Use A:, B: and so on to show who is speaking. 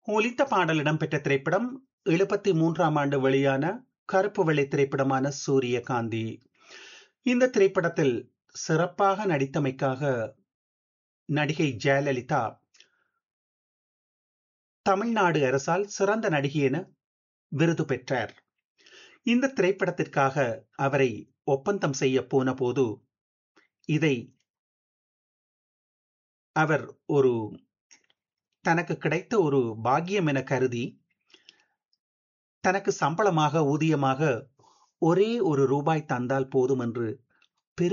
A: ஒலித்த பாடல் இடம்பெற்ற திரைப்படம் எழுபத்தி மூன்றாம் ஆண்டு வெளியான கருப்பு வெள்ளை திரைப்படமான சூரியகாந்தி இந்த திரைப்படத்தில் சிறப்பாக நடித்தமைக்காக நடிகை ஜெயலலிதா தமிழ்நாடு அரசால் சிறந்த நடிகை என விருது பெற்றார் இந்த திரைப்படத்திற்காக அவரை ஒப்பந்தம் செய்ய போன போது இதை அவர் ஒரு தனக்கு கிடைத்த ஒரு பாக்கியம் என கருதி தனக்கு சம்பளமாக ஊதியமாக ஒரே ஒரு ரூபாய் தந்தால் போதும் என்று